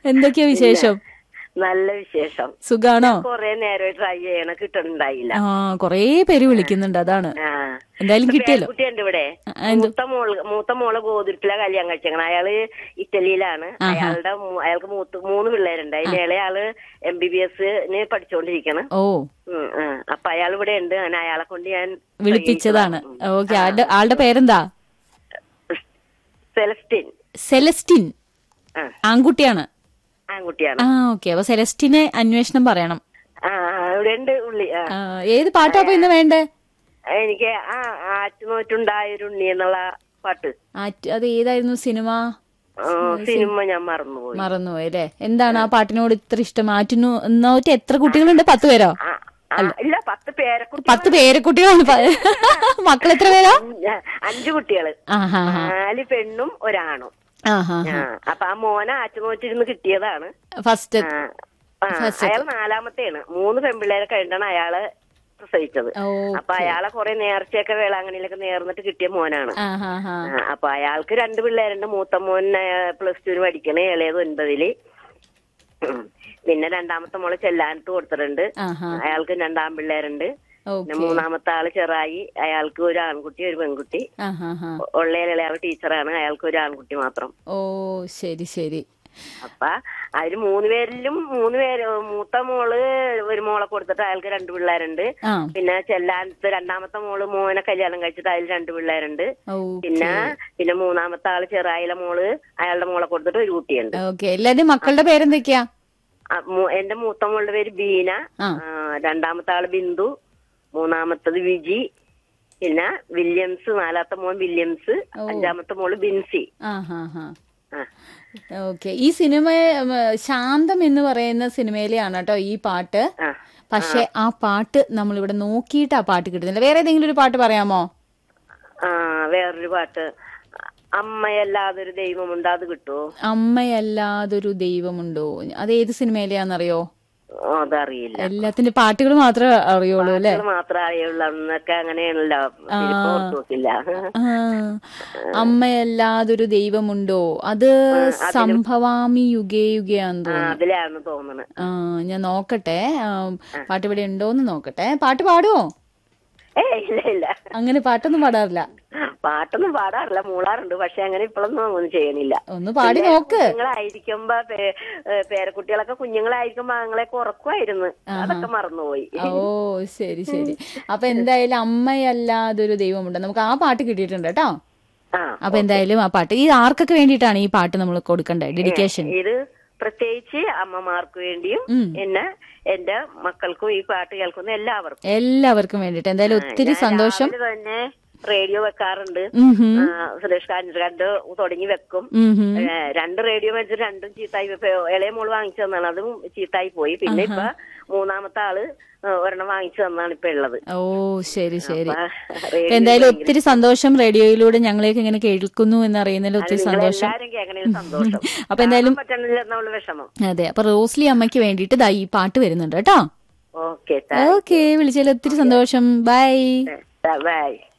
എന്തൊക്കെയാ വിശേഷം നല്ല വിശേഷം സുഖാണോ കൊറേ നേരം ട്രൈ ചെയ്യണ കിട്ടണുണ്ടായില്ല ആ കൊറേ പേര് വിളിക്കുന്നുണ്ട് അതാണ് ആ എന്തായാലും കിട്ടിയല്ലോ കുട്ടിയുണ്ട് ഇവിടെ ആ, എന്ത്? മൂത്ത മോള് മൂത്ത മോളെ ഗോതിരത്തിലെ കല്യാണം കഴിച്ചേക്കണ അയാള് ഇറ്റലിയിലാണ് അയാളുടെ മൂ- അയാൾക്ക് മൂത്ത് മൂന്ന് പിള്ളേരുണ്ട് അതിന് ഇളയാള് എം ബി ബി എസിന് പഠിച്ചോണ്ടിരിക്കണ് ഓ ഉം, ആ. അപ്പൊ അയാൾ ഇവിടെ ഉണ്ട് അങ്ങനെ അയാളെ കൊണ്ട് ഞാൻ വിളിപ്പിച്ചതാണ് ഓക്കെ ആളുടെ ആളുടെ പേരെന്താ സെലസ്റ്റിൻ സെലസ്റ്റിൻ ആ ആൺകുട്ടിയാണ് ആൺകുട്ടിയാണ് ആ ഓക്കെ അപ്പൊ സെലസ്റ്റിന് അന്വേഷണം പറയണം ആ ആ, ഇവിടെ ഉണ്ട് ഉള്ളി ആ ആ, ഏത് പാട്ടാ അപ്പൊ ഇന്ന് വേണ്ടേ എനിക്ക് ആ ആറ്റുനോറ്റുണ്ടായൊരു ഉണ്ണി എന്നുള്ള പാട്ട് ആറ്റ്- അത് ഏതായിരുന്നു സിനിമ ആ, സിനിമ ഞാൻ മറന്നുപോയി മറന്നുപോയി അല്ലേ എന്താണ് ആ പാട്ടിനോട് ഇത്ര ഇഷ്ടം ആറ്റിനു നോറ്റ് എത്ര കുട്ടികളുണ്ട് പത്ത് പേരോ ആ, ആ, ഇല്ല പത്ത് പേരക്കുട്ടി പത്ത് പേരക്കുട്ടികളാണ് പ- മക്കൾ എത്ര പേരാ അഞ്ചു കുട്ടികള് ആ ഹാ ഹാ നാല് പെണ്ണും ഒരാണും ആ ഹാ ആ അപ്പൊ ആ മോനെ ആറ്റുനോറ്റിരുന്ന് കിട്ടിയതാണ് ഫസ്റ്റ് ആ, ആ, അയാൾ നാലാമത്തെയാണ് മൂന്ന് പെൺപിള്ളേരെ കഴിഞ്ഞാണ് അയാള് പ്രസവിച്ചത് ഓ അപ്പൊ അയാളെ കുറെ നേർച്ചയൊക്കെ വേളാങ്കണ്ണിയിലൊക്കെ നേർന്നിട്ട് കിട്ടിയ മോനാണ് ആ ഹാ ഹാ ആ, അപ്പൊ അയാൾക്ക് രണ്ട് പിള്ളേരുണ്ട് മൂത്ത മോൻ പ്ലസ് ടുവിന് പഠിക്കണേ ഇളയത് ഒൻപതില് ഉം. പിന്നെ രണ്ടാമത്തെ മോള് ചെല്ലാനത്ത് കൊടുത്തിട്ടുണ്ട് ആ ഹാ അയാൾക്ക് രണ്ടാം പിള്ളേരുണ്ട് പിന്നെ ഓക്കെ മൂന്നാമത്തെ ആള് ചെറായി അയാൾക്ക് ഒരു ആൺകുട്ടി ഒരു പെൺകുട്ടി ആ ഹാ ഹാ ഉള്ളതിലുള്ള അയാൾ ടീച്ചറാണ് അയാൾക്ക് ഒരു ആൺകുട്ടി മാത്രം ഓ ശരി ശരി അപ്പൊ അതില് മൂന്ന് പേരിലും മൂന്ന് പേര് മൂത്ത മോള് ഒരു മോളെ കൊടുത്തിട്ട് അയാൾക്ക് രണ്ട് പിള്ളേരുണ്ട് ആ പിന്നെ ചെല്ലാനത്ത് രണ്ടാമത്തെ മോള് മോനെ കല്യാണം കഴിച്ചിട്ട് അതിൽ രണ്ട് പിള്ളേരുണ്ട് ഓ പിന്നെ പിന്നെ മൂന്നാമത്തെ ആള് ചെറായിലെ മോള് അയാളുടെ മോളെ കൊടുത്തിട്ട് ഒരു കുട്ടിയുണ്ട് ഓക്കെ എല്ലാരും മക്കളുടെ പേരെന്തൊക്കെയാ ആ, മൂ- എന്റെ മൂത്ത മോളുടെ പേര് ബീന ആ. ആ, രണ്ടാമത്തെ ആള് ബിന്ദു മൂന്നാമത്തത് വിജി പിന്നെ വില്യംസ് നാലാമത്തെ മോൻ വില്യംസ് അഞ്ചാമത്തെ മോള് ബിൻസി ആ ഹാ ഹാ ആ. ഓക്കെ ഈ സിനിമ ഉം, ശാന്തം എന്ന് പറയുന്ന സിനിമയിലെയാണ് കേട്ടോ ഈ പാട്ട് ആ. പക്ഷെ ആ പാട്ട് നമ്മളിവിടെ നോക്കിയിട്ട് ആ പാട്ട് കിട്ടുന്നില്ല വേറെ ഏതെങ്കിലും ഒരു പാട്ട് പറയാമോ ആ വേറൊരു പാട്ട് അമ്മയല്ലാതൊരു ദൈവമുണ്ട് അത് കിട്ടുമോ അമ്മയല്ലാതൊരു ദൈവമുണ്ടോ അത് ഏത് സിനിമയിലെയാണെന്നറിയോ ഓ, അതറിയില്ല എല്ലാത്തിന്റെ പാട്ടുകൾ മാത്രമേ അറിയുള്ളൂ അല്ലെ ഇത് മാത്രമേ അറിയുള്ളൂ അന്നൊക്കെ അങ്ങനെയാണല്ലോ ശരിക്കും ഓർത്ത് നോക്കില്ല ആ അമ്മയല്ലാതൊരു ദൈവമുണ്ടോ അത് സംഭവാമി യുഗേ യുഗയാന്ന് ആ, തോന്നുന്നു അതിലാണെന്ന് തോന്നുന്നത് ആ ഞാൻ നോക്കട്ടെ ആ, പാട്ട് ഇവിടെ ഉണ്ടോന്ന് നോക്കട്ടെ പാട്ട് പാടുവോ ഏ ഇല്ല ഇല്ല അങ്ങനെ പാട്ടൊന്നും പാടാറില്ല പാട്ടൊന്നും പാടാറില്ല മൂളാറുണ്ട് പക്ഷെ അങ്ങനെ ഇപ്പോഴൊന്നും ഒന്നും ചെയ്യണില്ല ഒന്ന് പാടി നോക്ക് കുഞ്ഞുങ്ങളായിരിക്കുമ്പോ പേ- ഏ, പേരക്കുട്ടികളൊക്കെ കുഞ്ഞുങ്ങളായിരിക്കുമ്പോ ഞങ്ങളെയൊക്കെ ഉറക്കുമായിരുന്നു അതൊക്കെ മറന്നുപോയി ഓ ശരി ശരി അപ്പൊ എന്തായാലും അമ്മയല്ലാതൊരു ദൈവമുണ്ട് നമുക്ക് ആ പാട്ട് കിട്ടിയിട്ടുണ്ട് കേട്ടോ ആ അപ്പൊ എന്തായാലും ആ പാട്ട് ഈ ആർക്കൊക്കെ വേണ്ടിയിട്ടാണ് ഈ പാട്ട് നമ്മൾ കൊടുക്കേണ്ടത് ഡെഡിക്കേഷൻ ഇത് പ്രത്യേകിച്ച് അമ്മമാർക്ക് വേണ്ടിയും ഉം. പിന്നെ എന്റെ മക്കൾക്കും ഈ പാട്ട് കേൾക്കുന്ന എല്ലാവർക്കും എല്ലാവർക്കും വേണ്ടിയിട്ട് എന്തായാലും ഒത്തിരി ഞാൻ സന്തോഷം രാവിലെ തന്നെ റേഡിയോ വെക്കാറുണ്ട് ഉം ഹും. ആ, സുരേഷ് കാഞ്ഞിട്ട് കണ്ട് തുടങ്ങി വെക്കും ഉം ഹും. ഏ, രണ്ട് റേഡിയോ മേടിച്ചിട്ട് രണ്ടും ചീത്തായി ഇപ്പൊ ഇളയ മോള് വാങ്ങിച്ചു തന്നാണ് അതും ചീത്തായി പോയി പിന്നെ ഇപ്പൊ മൂന്നാമത്തെ ആള് ഏ, ഒരെണ്ണം വാങ്ങിച്ചു തന്നാണ് ഇപ്പൊ ഉള്ളത് ഓ ശരി ശരി അപ്പൊ അപ്പൊ റേഡിയോ എന്തായാലും ഒത്തിരി സന്തോഷം റേഡിയോയിലൂടെ ഞങ്ങളെയൊക്കെ ഇങ്ങനെ കേൾക്കുന്നു എന്നറിയുന്നതിൽ ഒത്തിരി നിങ്ങൾ സന്തോഷം എല്ലാരും കേൾക്കണേൽ സന്തോഷം അപ്പൊ എന്തായാലും പറ്റണില്ല എന്നുള്ള വിഷമം അതെ അപ്പൊ റോസ്ലി അമ്മയ്ക്ക് വേണ്ടിയിട്ട് ദാ ഈ പാട്ട് വരുന്നുണ്ട് കേട്ടോ ഓക്കെ ഓക്കെ വിളിച്ചതിൽ ഒത്തിരി സന്തോഷം ബൈ ബൈ